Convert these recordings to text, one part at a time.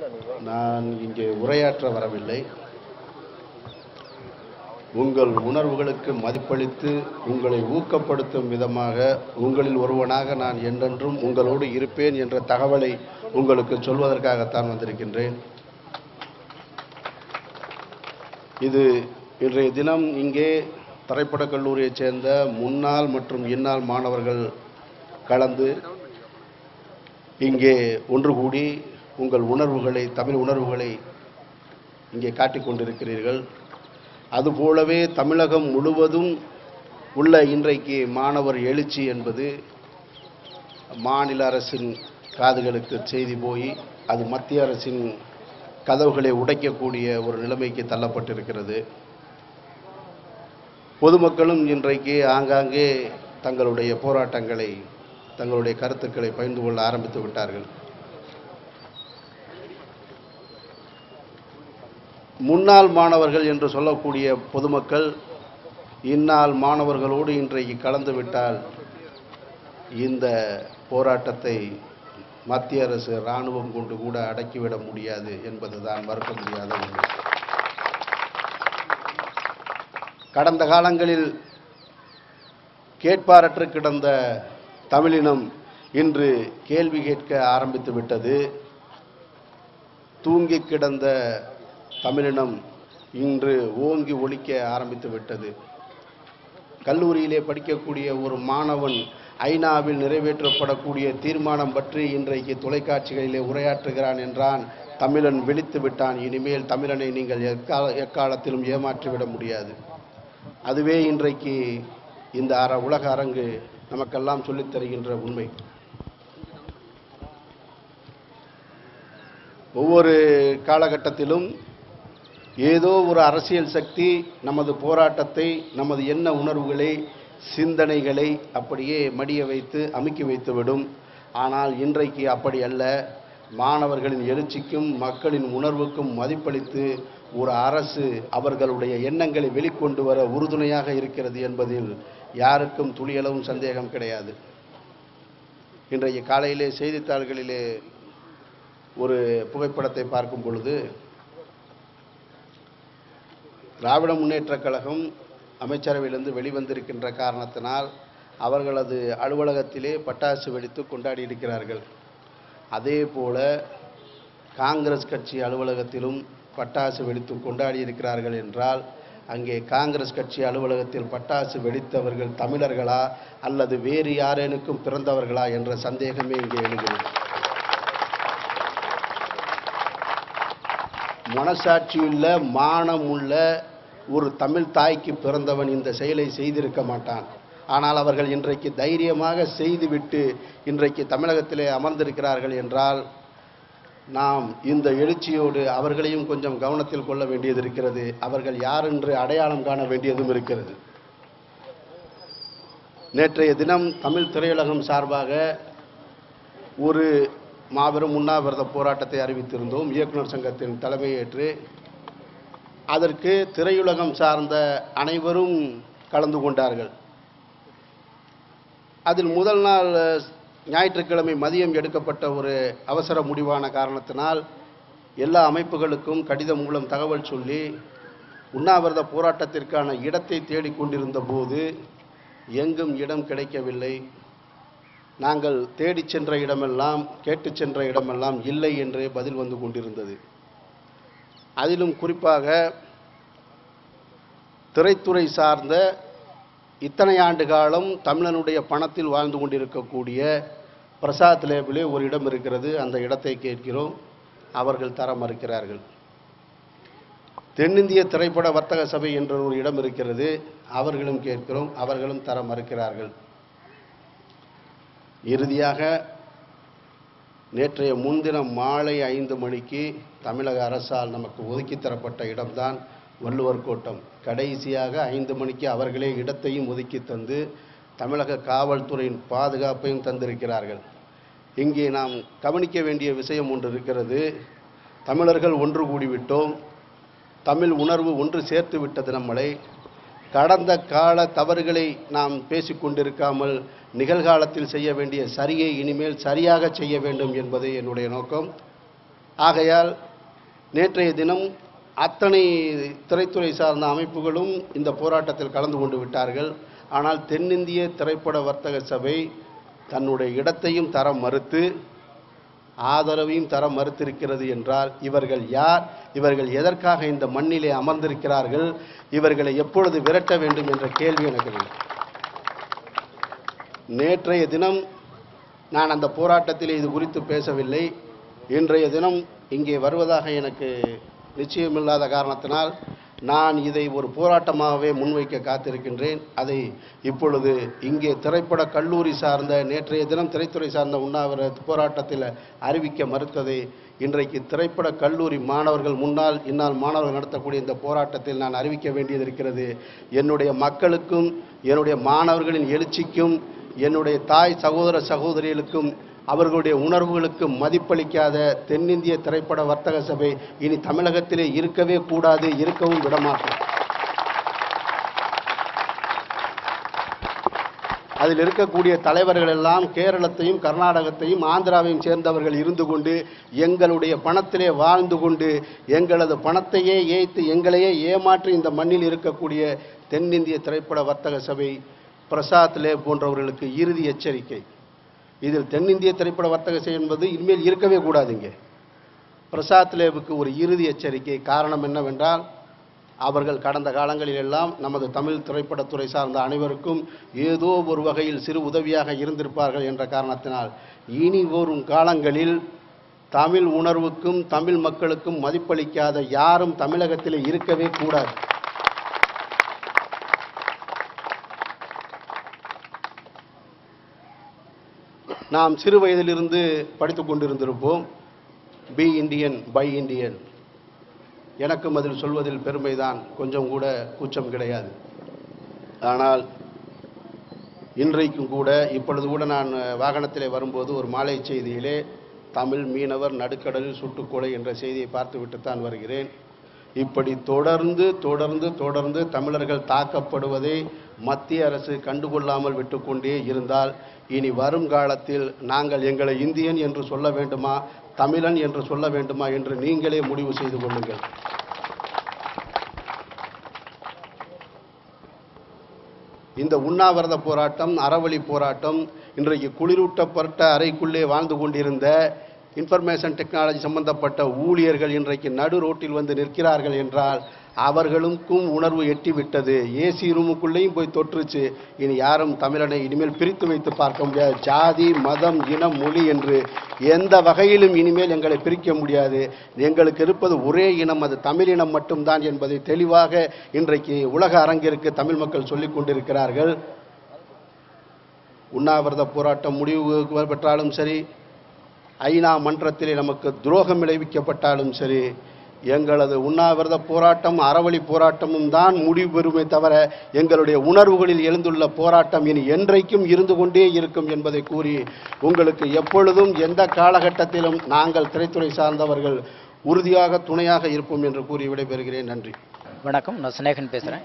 நான் இங்கே உரையாற்ற வரவில்லை உங்கள் உணர்வுகளுக்கு மதிப்பளித்து உங்களை ஊக்கப்படுத்தும் விதமாக உங்களில் ஒருவனாக நான் என்றென்றும் உங்களோடு இருப்பேன் என்ற தகவலை உங்களுக்கு சொல்வதற்காகத்தான் வந்திருக்கின்றேன் இது இன்றைய தினம் இங்கே திரைப்படக் கல்லூரியைச் சேர்ந்த முன்னாள் மற்றும் இந்நாள் மாணவர்கள் கலந்து இங்கே ஒன்று கூடி உங்கள் உணர்வுகளை தமிழ் உணர்வுகளை இங்கே காட்டிக் கொண்டிருக்கிறீர்கள் அதுபோலவே தமிழகம் முழுவதும் உள்ள இன்றைக்கு மாணவர் எழுச்சி என்பது மாநில அரசின் காதுகளுக்கு செய்தி போய் அது மத்திய அரசின் கதவுகளை உடைக்கக்கூடிய ஒரு நிலைமைக்கு தள்ளப்பட்டிருக்கிறது பொதுமக்களும் இன்றைக்கு ஆங்காங்கே தங்களுடைய போராட்டங்களை தங்களுடைய கருத்துக்களை பகிர்ந்து கொள்ள ஆரம்பித்து விட்டார்கள் முன்னாள் மாணவர்கள் என்று சொல்லக்கூடிய பொதுமக்கள் இந்நாள் மாணவர்களோடு இன்றைக்கு கலந்து விட்டால் இந்த போராட்டத்தை மத்திய அரசு இராணுவம் கொண்டு கூட அடக்கிவிட முடியாது என்பதுதான் மறுக்க முடியாத உண்மை கடந்த காலங்களில் கேட்பாரற்று கிடந்த தமிழினம் இன்று கேள்வி கேட்க ஆரம்பித்து விட்டது தூங்கி கிடந்த தமிழினம் இன்று ஓங்கி ஒலிக்க ஆரம்பித்து விட்டது கல்லூரியிலே படிக்கக்கூடிய ஒரு மாணவன் ஐநாவில் நிறைவேற்றப்படக்கூடிய தீர்மானம் பற்றி இன்றைக்கு தொலைக்காட்சிகளிலே உரையாற்றுகிறான் என்றான் தமிழன் விழித்து விட்டான் இனிமேல் தமிழனை நீங்கள் எக்கால எக்காலத்திலும் ஏமாற்றிவிட முடியாது அதுவே இன்றைக்கு இந்த அற உலக அரங்கு நமக்கெல்லாம் சொல்லித் தருகின்ற உண்மை ஒவ்வொரு காலகட்டத்திலும் ஏதோ ஒரு அரசியல் சக்தி நமது போராட்டத்தை நமது எண்ண உணர்வுகளை சிந்தனைகளை அப்படியே மடிய வைத்து அமுக்கி வைத்துவிடும் ஆனால் இன்றைக்கு அப்படி அல்ல மாணவர்களின் எழுச்சிக்கும் மக்களின் உணர்வுக்கும் மதிப்பளித்து ஒரு அரசு அவர்களுடைய எண்ணங்களை வெளிக்கொண்டு வர உறுதுணையாக இருக்கிறது என்பதில் யாருக்கும் துளியளவும் சந்தேகம் கிடையாது இன்றைய காலையிலே செய்தித்தாள்களிலே ஒரு புகைப்படத்தை பார்க்கும் பொழுது திராவிட முன்னேற்றக் கழகம் அமைச்சரவையிலிருந்து வெளிவந்திருக்கின்ற காரணத்தினால் அவர்களது அலுவலகத்திலே பட்டாசு வெடித்து கொண்டாடி இருக்கிறார்கள் அதே போல காங்கிரஸ் கட்சி அலுவலகத்திலும் பட்டாசு வெடித்து கொண்டாடி இருக்கிறார்கள் என்றால் அங்கே காங்கிரஸ் கட்சி அலுவலகத்தில் பட்டாசு வெடித்தவர்கள் தமிழர்களா அல்லது வேறு யாரேனுக்கும் பிறந்தவர்களா என்ற சந்தேகமே இங்கே எழுகிறது மனசாட்சியுள்ள மானமுள்ள ஒரு தமிழ் தாய்க்கு பிறந்தவன் இந்த செயலை செய்திருக்க மாட்டான் ஆனால் அவர்கள் இன்றைக்கு தைரியமாக செய்துவிட்டு இன்றைக்கு தமிழகத்திலே அமர்ந்திருக்கிறார்கள் என்றால் நாம் இந்த எழுச்சியோடு அவர்களையும் கொஞ்சம் கவனத்தில் கொள்ள வேண்டியது இருக்கிறது அவர்கள் யார் என்று அடையாளம் காண வேண்டியதும் இருக்கிறது நேற்றைய தினம் தமிழ் திரையுலகம் சார்பாக ஒரு மாபெரும் உண்ணாவிரத போராட்டத்தை அறிவித்திருந்தோம் இயக்குனர் சங்கத்தின் தலைமையேற்று அதற்கு திரையுலகம் சார்ந்த அனைவரும் கலந்து கொண்டார்கள் அதில் முதல் நாள் அஹ், ஞாயிற்றுக்கிழமை மதியம் எடுக்கப்பட்ட ஒரு அவசர முடிவான காரணத்தினால் எல்லா அமைப்புகளுக்கும் கடிதம் மூலம் தகவல் சொல்லி உண்ணாவிரத போராட்டத்திற்கான இடத்தை தேடிக் கொண்டிருந்த போது எங்கும் இடம் கிடைக்கவில்லை நாங்கள் தேடிச் சென்ற இடமெல்லாம் கேட்டுச் சென்ற இடமெல்லாம் இல்லை என்றே பதில் வந்து கொண்டிருந்தது அதிலும் குறிப்பாக திரைத்துறை சார்ந்த இத்தனை ஆண்டு காலம் தமிழனுடைய பணத்தில் வாழ்ந்து கொண்டிருக்கக்கூடிய பிரசாத் லேபிலே ஒரு இடம் இருக்கிறது அந்த இடத்தை கேட்கிறோம் அவர்கள் தர மறுக்கிறார்கள் தென்னிந்திய திரைப்பட வர்த்தக சபை என்ற ஒரு இடம் இருக்கிறது அவர்களும் கேட்கிறோம் அவர்களும் தர மறுக்கிறார்கள் இறுதியாக நேற்றைய முன்தினம் மாலை ஐந்து மணிக்கு தமிழக அரசால் நமக்கு ஒதுக்கித் தரப்பட்ட இடம்தான் வள்ளுவர் கோட்டம் கடைசியாக ஐந்து மணிக்கு அவர்களே இடத்தையும் ஒதுக்கி தந்து தமிழக காவல்துறையின் பாதுகாப்பையும் தந்திருக்கிறார்கள் இங்கே நாம் கவனிக்க வேண்டிய விஷயம் ஒன்று இருக்கிறது தமிழர்கள் ஒன்று கூடிவிட்டோம் தமிழ் உணர்வு ஒன்று சேர்த்து விட்டது நம்மளை கடந்த கால தவறுகளை நாம் பேசிக்கொண்டிருக்காமல் நிகழ்காலத்தில் செய்ய வேண்டிய சரியை இனிமேல் சரியாக செய்ய வேண்டும் என்பதே என்னுடைய நோக்கம் ஆகையால் நேற்றைய தினம் அத்தனை திரைத்துறை சார்ந்த அமைப்புகளும் இந்த போராட்டத்தில் கலந்து கொண்டு விட்டார்கள் ஆனால் தென்னிந்திய திரைப்பட வர்த்தக சபை தன்னுடைய இடத்தையும் தர மறுத்து ஆதரவையும் தர மறுத்திருக்கிறது என்றால் இவர்கள் யார் இவர்கள் எதற்காக இந்த மண்ணிலே அமர்ந்திருக்கிறார்கள் இவர்களை எப்பொழுது விரட்ட வேண்டும் என்ற கேள்வி எனக்கு இல்லை நேற்றைய தினம் நான் அந்த போராட்டத்தில் இது குறித்து பேசவில்லை இன்றைய தினம் இங்கே வருவதாக எனக்கு நிச்சயமில்லாத காரணத்தினால் நான் இதை ஒரு போராட்டமாகவே முன்வைக்க காத்திருக்கின்றேன் அதை இப்பொழுது இங்கே திரைப்பட கல்லூரி சார்ந்த நேற்றைய தினம் திரைத்துறை சார்ந்த உண்ணாவிர போராட்டத்தில் அறிவிக்க மறுத்ததை இன்றைக்கு திரைப்பட கல்லூரி மாணவர்கள் முன்னால் இன்னால் மாணவர்கள் நடத்தக்கூடிய இந்த போராட்டத்தில் நான் அறிவிக்க வேண்டியது இருக்கிறது என்னுடைய மக்களுக்கும் என்னுடைய மாணவர்களின் எழுச்சிக்கும் என்னுடைய தாய் சகோதர சகோதரிகளுக்கும் அவர்களுடைய உணர்வுகளுக்கு மதிப்பளிக்காத தென்னிந்திய திரைப்பட வர்த்தக சபை இனி தமிழகத்திலே இருக்கவே கூடாது இருக்கவும் விடமாட்டோம் அதில் இருக்கக்கூடிய தலைவர்கள் எல்லாம் கேரளத்தையும் கர்நாடகத்தையும் ஆந்திராவையும் சேர்ந்தவர்கள் இருந்து கொண்டு எங்களுடைய பணத்திலே வாழ்ந்து கொண்டு எங்களது பணத்தையே ஏய்த்து எங்களையே ஏமாற்றி இந்த மண்ணில் இருக்கக்கூடிய தென்னிந்திய திரைப்பட வர்த்தக சபை பிரசாத் லே போன்றவர்களுக்கு இறுதி எச்சரிக்கை இதில் தென்னிந்திய திரைப்பட வர்த்தக சபை என்பது இனிமேல் இருக்கவே கூடாதுங்க பிரசாத் லேவுக்கு ஒரு இறுதி எச்சரிக்கை காரணம் என்னவென்றால் அவர்கள் கடந்த காலங்களில் எல்லாம் நமது தமிழ் திரைப்படத்துறை சார்ந்த அனைவருக்கும் ஏதோ ஒரு வகையில் சிறு உதவியாக இருந்திருப்பார்கள் என்ற காரணத்தினால் இனி வரும் காலங்களில் தமிழ் உணர்வுக்கும் தமிழ் மக்களுக்கும் மதிப்பளிக்காத யாரும் தமிழகத்தில் இருக்கவே கூடாது நாம் சிறு வயதிலிருந்து படித்து கொண்டிருந்திருப்போம் பி இந்தியன் பை இந்தியன் எனக்கும் அதில் சொல்வதில் பெருமைதான் கொஞ்சம் கூட கூச்சம் கிடையாது ஆனால் இன்றைக்கும் கூட இப்பொழுது கூட நான் வாகனத்திலே வரும்போது ஒரு மாலை செய்தியிலே தமிழ் மீனவர் நடுக்கடலில் சுட்டுக்கொலை என்ற செய்தியை பார்த்துவிட்டுத்தான் வருகிறேன் இப்படி தொடர்ந்து தொடர்ந்து தொடர்ந்து தமிழர்கள் தாக்கப்படுவதை மத்திய அரசு கண்டுகொள்ளாமல் விட்டுக்கொண்டே இருந்தால் இனி வரும் காலத்தில் நாங்கள் எங்களை இந்தியன் என்று சொல்ல வேண்டுமா தமிழன் என்று சொல்ல வேண்டுமா என்று நீங்களே முடிவு செய்து கொள்ளுங்கள் இந்த உண்ணாவிரத போராட்டம் அறவழி போராட்டம் இன்றைக்கு குளிரூட்டப்பட்ட அறைக்குள்ளே வாழ்ந்து கொண்டிருந்த இன்ஃபர்மேஷன் டெக்னாலஜி சம்பந்தப்பட்ட ஊழியர்கள் இன்றைக்கு நடு ரோட்டில் வந்து நிற்கிறார்கள் என்றால் அவர்களுக்கும் உணர்வு எட்டிவிட்டது ஏசி ரூமுக்குள்ளேயும் போய் தொற்றுச்சு இனி யாரும் தமிழனை இனிமேல் பிரித்து வைத்து பார்க்க முடியாது ஜாதி மதம் இனம் மொழி என்று எந்த வகையிலும் இனிமேல் எங்களை பிரிக்க முடியாது எங்களுக்கு இருப்பது ஒரே இனம் அது தமிழ் இனம் மட்டும்தான் என்பதை தெளிவாக இன்றைக்கு உலக அரங்கிற்கு தமிழ் மக்கள் சொல்லிக் கொண்டிருக்கிறார்கள் உண்ணாவிரத போராட்டம் முடிவு பெற்றாலும் சரி ஐநா மன்றத்திலே நமக்கு துரோகம் விளைவிக்கப்பட்டாலும் சரி எங்களது உண்ணாவிரத போராட்டம் அறவழி போராட்டமும் தான் முடிவு பெறுமே தவிர எங்களுடைய உணர்வுகளில் எழுந்துள்ள போராட்டம் இனி என்றைக்கும் இருந்து கொண்டே இருக்கும் என்பதை கூறி உங்களுக்கு எப்பொழுதும் எந்த காலகட்டத்திலும் நாங்கள் திரைத்துறை சார்ந்தவர்கள் உறுதியாக துணையாக இருப்போம் என்று கூறி விடைபெறுகிறேன் நன்றி வணக்கம் நான் சினேகன் பேசுகிறேன்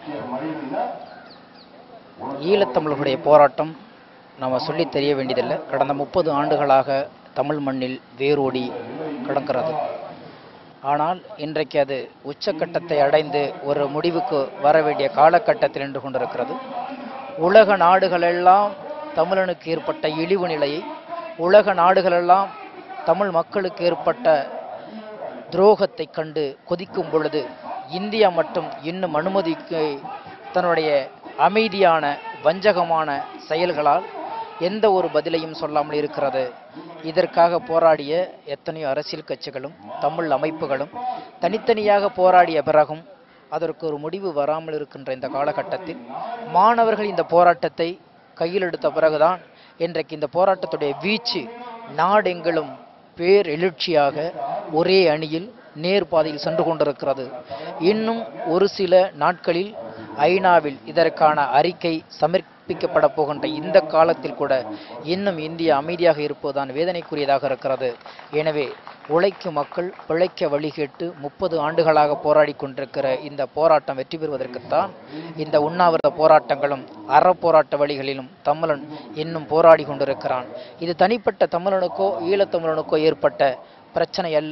ஈழத்தமிழர்களுடைய போராட்டம் நாம் சொல்லி தெரிய வேண்டியதில்லை கடந்த முப்பது ஆண்டுகளாக தமிழ் மண்ணில் வேரோடி கிடக்கிறது ஆனால் இன்றைக்கு அது உச்சக்கட்டத்தை அடைந்து ஒரு முடிவுக்கு வர வேண்டிய காலகட்டத்தில் நின்று கொண்டிருக்கிறது உலக நாடுகளெல்லாம் தமிழனுக்கு ஏற்பட்ட இழிவு நிலையை உலக நாடுகளெல்லாம் தமிழ் மக்களுக்கு ஏற்பட்ட துரோகத்தை கண்டு கொதிக்கும் பொழுது இந்தியா மட்டும் இன்னும் அனுமதிக்கு தன்னுடைய அமைதியான வஞ்சகமான செயல்களால் எந்த ஒரு பதிலையும் சொல்லாமல் இருக்கிறது இதற்காக போராடிய எத்தனையோ அரசியல் கட்சிகளும் தமிழ் அமைப்புகளும் தனித்தனியாக போராடிய பிறகும் அதற்கு ஒரு முடிவு வராமல் இருக்கின்ற இந்த காலகட்டத்தில் மாணவர்கள் இந்த போராட்டத்தை கையில் எடுத்த பிறகுதான் இன்றைக்கு இந்த போராட்டத்துடைய வீச்சு நாடெங்கிலும் பேர் எழுச்சியாக ஒரே அணியில் நேர்பாதையில் சென்று கொண்டிருக்கிறது இன்னும் ஒரு சில நாட்களில் ஐநாவில் இதற்கான அறிக்கை சமர்ப்பிக்கப்பட போகின்ற இந்த காலத்தில் கூட இன்னும் இந்தியா அமைதியாக இருப்பதுதான் வேதனைக்குரியதாக இருக்கிறது எனவே உழைக்கும் மக்கள் பிழைக்க வழி கேட்டு முப்பது ஆண்டுகளாக போராடி கொண்டிருக்கிற இந்த போராட்டம் வெற்றி பெறுவதற்குத்தான் இந்த உண்ணாவிரத போராட்டங்களும் அறப்போராட்ட வழிகளிலும் தமிழன் இன்னும் போராடி கொண்டிருக்கிறான் இது தனிப்பட்ட தமிழனுக்கோ ஈழத்தமிழனுக்கோ ஏற்பட்ட பிரச்சனை அல்ல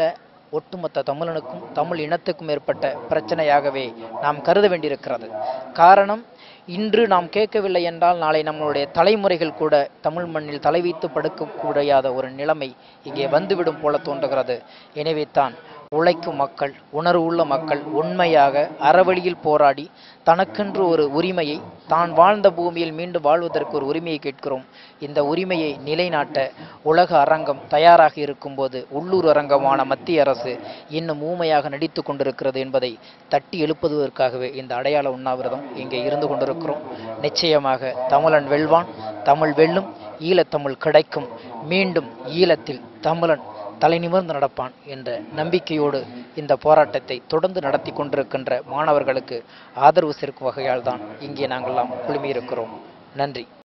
ஒட்டுமொத்த தமிழனுக்கும் தமிழ் இனத்துக்கும் ஏற்பட்ட பிரச்சனையாகவே நாம் கருத வேண்டியிருக்கிறது காரணம் இன்று நாம் கேட்கவில்லை என்றால் நாளை நம்மளுடைய தலைமுறைகள் கூட தமிழ் மண்ணில் தலை வைத்து படுக்க முடியாத ஒரு நிலைமை இங்கே வந்துவிடும் போல தோன்றுகிறது எனவே தான் உழைக்கும் மக்கள் உணர்வுள்ள மக்கள் உண்மையாக அறவழியில் போராடி தனக்கென்று ஒரு உரிமையை தான் வாழ்ந்த பூமியில் மீண்டும் வாழ்வதற்கு ஒரு உரிமையை கேட்கிறோம் இந்த உரிமையை நிலைநாட்ட உலக அரங்கம் தயாராக இருக்கும்போது உள்ளூர் அரங்கமான மத்திய அரசு இன்னும் ஊமையாக நடித்து கொண்டிருக்கிறது என்பதை தட்டி எழுப்புவதற்காகவே இந்த அடையாள உண்ணாவிரதம் இங்கே இருந்து கொண்டிருக்கிறோம் நிச்சயமாக தமிழன் வெல்வான் தமிழ் வெல்லும் ஈழத்தமிழ் கிடைக்கும் மீண்டும் ஈழத்தில் தமிழன் தலை நிமிர்ந்து நடப்பான் என்ற நம்பிக்கையோடு இந்த போராட்டத்தை தொடர்ந்து நடத்தி கொண்டிருக்கின்ற மாணவர்களுக்கு ஆதரவு சேர்க்கும் வகையால் தான் இங்கே நாங்கள்லாம் குழுமியிருக்கிறோம் நன்றி